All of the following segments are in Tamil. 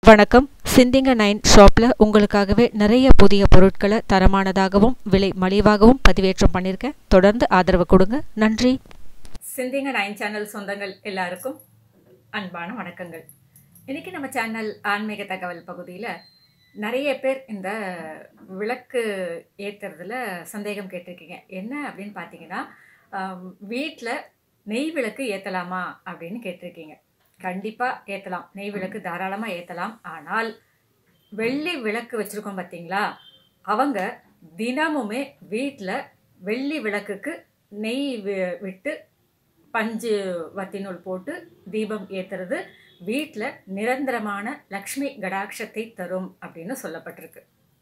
வணக்கம் சிந்திங்க நைன் ஷாப்பில் உங்களுக்காகவே நிறைய புதிய பொருட்களை தரமானதாகவும் விலை மலிவாகவும் பதிவேற்றம் பண்ணியிருக்கேன் தொடர்ந்து ஆதரவு கொடுங்க நன்றி சிந்திங்க நைன் சேனல் சொந்தங்கள் எல்லாருக்கும் அன்பான வணக்கங்கள் இன்னைக்கு நம்ம சேனல் ஆன்மீக தகவல் பகுதியில் நிறைய பேர் இந்த விளக்கு ஏற்றுறதுல சந்தேகம் கேட்டிருக்கீங்க என்ன அப்படின்னு பார்த்தீங்கன்னா வீட்டில் நெய் விளக்கு ஏற்றலாமா அப்படின்னு கேட்டிருக்கீங்க கண்டிப்பாக ஏற்றலாம் நெய் விளக்கு தாராளமாக ஏற்றலாம் ஆனால் வெள்ளி விளக்கு வச்சுருக்கோம் பார்த்தீங்களா அவங்க தினமுமே வீட்டில் வெள்ளி விளக்குக்கு நெய் வி- விட்டு பஞ்சு வத்தினூல் போட்டு தீபம் ஏற்றுறது வீட்டில் நிரந்தரமான லக்ஷ்மி கடாட்சத்தை தரும் அப்படின்னு சொல்லப்பட்டிருக்கு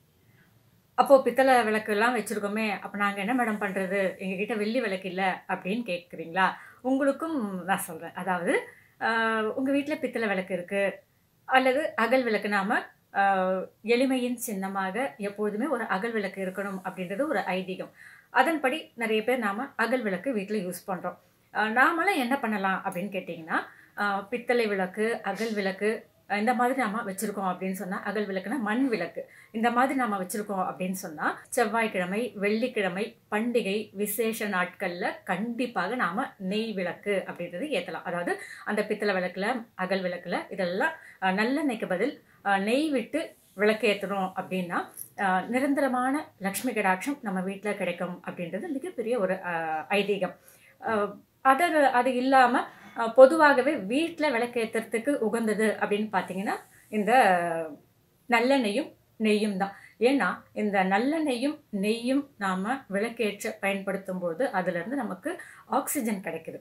அப்போது பித்தளை விளக்குலாம் வச்சுருக்கோமே அப்போ நாங்கள் என்ன மேடம் பண்ணுறது எங்ககிட்ட வெள்ளி விளக்கு இல்லை அப்படின்னு கேட்குறீங்களா உங்களுக்கும் நான் சொல்கிறேன் அதாவது உங்கள் வீட்டில் பித்தளை விளக்கு இருக்குது அல்லது அகல் விளக்கு நாம ஆஹ், எளிமையின் சின்னமாக எப்பொழுதுமே ஒரு அகல் விளக்கு இருக்கணும் அப்படின்றது ஒரு ஐதீகம் அதன்படி நிறைய பேர் நாம் அகல் விளக்கு வீட்டில் யூஸ் பண்ணுறோம் நாமெல்லாம் என்ன பண்ணலாம் அப்படின்னு கேட்டிங்கன்னா ஆஹ், பித்தளை விளக்கு அகல் விளக்கு அஹ், இந்த மாதிரி நாம் வச்சுருக்கோம் அப்படின்னு சொன்னால் அகல் விளக்குனா மண் விளக்கு இந்த மாதிரி நாம் வச்சுருக்கோம் அப்படின்னு சொன்னால் செவ்வாய்க்கிழமை வெள்ளிக்கிழமை பண்டிகை விசேஷ நாட்களில் கண்டிப்பாக நாம் நெய் விளக்கு அப்படின்றது ஏற்றலாம் அதாவது அந்த பித்தளை விளக்குல அகல் விளக்குல இதெல்லாம் அஹ், நல்லெண்ணெய்க்கு பதில் அஹ், நெய் விட்டு விளக்கு ஏற்றணும் அப்படின்னா அஹ், நிரந்தரமான லக்ஷ்மி கடாட்சம் நம்ம வீட்டில் கிடைக்கும் அப்படின்றது மிகப்பெரிய ஒரு அஹ், ஐதீகம் அஹ், அது அது இல்லாமல் பொதுவாகவே வீட்டில் விளக்கு ஏற்றுறதுக்கு உகந்தது அப்படின்னு பார்த்தீங்கன்னா இந்த நல்லெண்ணெய்யும் நெய்யும் தான் ஏன்னா இந்த நல்லெண்ணெய்யும் நெய்யும் நாம் விளக்கேற்ற பயன்படுத்தும் போது அதுலேருந்து நமக்கு ஆக்சிஜன் கிடைக்குது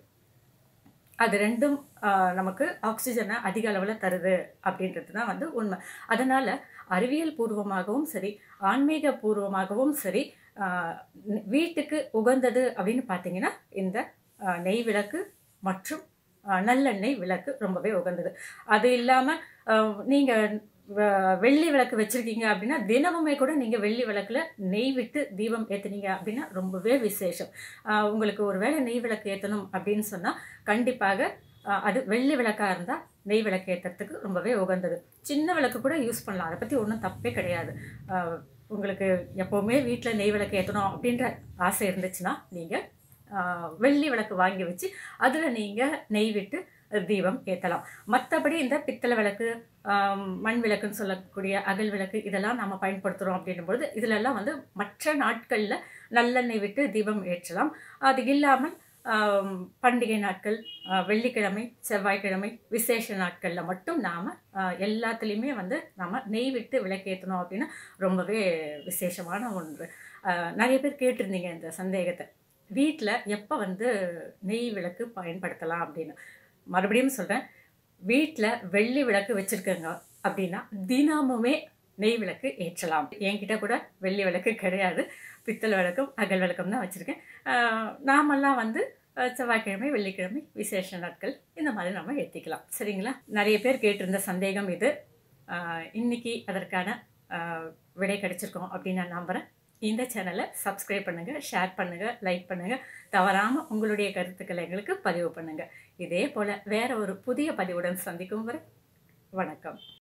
அது ரெண்டும் ஆஹ், நமக்கு ஆக்சிஜனை அதிக அளவில் தருது அப்படின்றது தான் வந்து உண்மை அதனால் அறிவியல் பூர்வமாகவும் சரி ஆன்மீக பூர்வமாகவும் சரி ஆஹ், ந- வீட்டுக்கு உகந்தது அப்படின்னு பார்த்தீங்கன்னா இந்த ஆஹ், நெய் விளக்கு மற்றும் ஆஹ், நல்லெண்ணெய் விளக்கு ரொம்பவே உகந்தது அது இல்லாமல் நீங்கள் வெள்ளி விளக்கு வச்சுருக்கீங்க அப்படின்னா தினமுமே கூட நீங்கள் வெள்ளி விளக்கில் நெய் விட்டு தீபம் ஏற்றுனீங்க அப்படின்னா ரொம்பவே விசேஷம் ஆஹ், உங்களுக்கு ஒரு வேளை நெய் விளக்கு ஏற்றணும் அப்படின்னு சொன்னால் கண்டிப்பாக ஆஹ், அது வெள்ளி விளக்காக இருந்தால் நெய் விளக்கு ஏற்றுறதுக்கு ரொம்பவே உகந்தது சின்ன விளக்கு கூட யூஸ் பண்ணலாம் அதை பற்றி ஒன்றும் தப்பே கிடையாது ஆஹ், உங்களுக்கு எப்போவுமே வீட்டில் நெய் விளக்கு ஏற்றணும் அப்படின்ற ஆசை இருந்துச்சுன்னா நீங்கள் வெள்ளி விளக்கு வாங்கி வச்சு அதில் நீங்கள் நெய் விட்டு தீபம் ஏற்றலாம் மற்றபடி இந்த பித்தளை விளக்கு ஆம், மண் விளக்குன்னு சொல்லக்கூடிய அகல் விளக்கு இதெல்லாம் நம்ம பயன்படுத்துகிறோம் அப்படின்னும்பொழுது இதிலெல்லாம் வந்து மற்ற நாட்களில் நல்லெண்ணெய் விட்டு தீபம் ஏற்றலாம் அது இல்லாமல் ஆம், பண்டிகை நாட்கள் ஆ, வெள்ளிக்கிழமை செவ்வாய்க்கிழமை விசேஷ நாட்களில் மட்டும் நாம் எல்லாத்துலேயுமே வந்து நாம் நெய் விட்டு விளக்கேற்றணும் அப்படின்னா ரொம்பவே விசேஷமான ஒன்று ஆ, நிறைய பேர் கேட்டிருந்தீங்க இந்த சந்தேகத்தை வீட்டில் எப்போ வந்து நெய் விளக்கு பயன்படுத்தலாம் அப்படின்னு மறுபடியும் சொல்கிறேன் வீட்டில் வெள்ளி விளக்கு வச்சுருக்கங்க அப்படின்னா தினமுமே நெய் விளக்கு ஏற்றலாம் என்கிட்ட கூட வெள்ளி விளக்கு கிடையாது பித்தளை விளக்கும் அகல் விளக்கம் தான் வச்சுருக்கேன் நாமெல்லாம் வந்து அஹ், செவ்வாய்க்கிழமை வெள்ளிக்கிழமை விசேஷ நாட்கள் இந்த மாதிரி நம்ம ஏற்றிக்கலாம் சரிங்களா நிறைய பேர் கேட்டிருந்த சந்தேகம் இது அஹ், இன்னைக்கு அதற்கான அஹ், விடை கிடைச்சிருக்கோம் அப்படின்னு நான் நம்புகிறேன் இந்த சேனலை சப்ஸ்கிரைப் பண்ணுங்கள் ஷேர் பண்ணுங்கள் லைக் பண்ணுங்கள் தவறாமல் உங்களுடைய கருத்துக்களை எங்களுக்கு பதிவு பண்ணுங்கள் இதே போல் வேற ஒரு புதிய பதிவுடன் சந்திக்கும் வரை வணக்கம்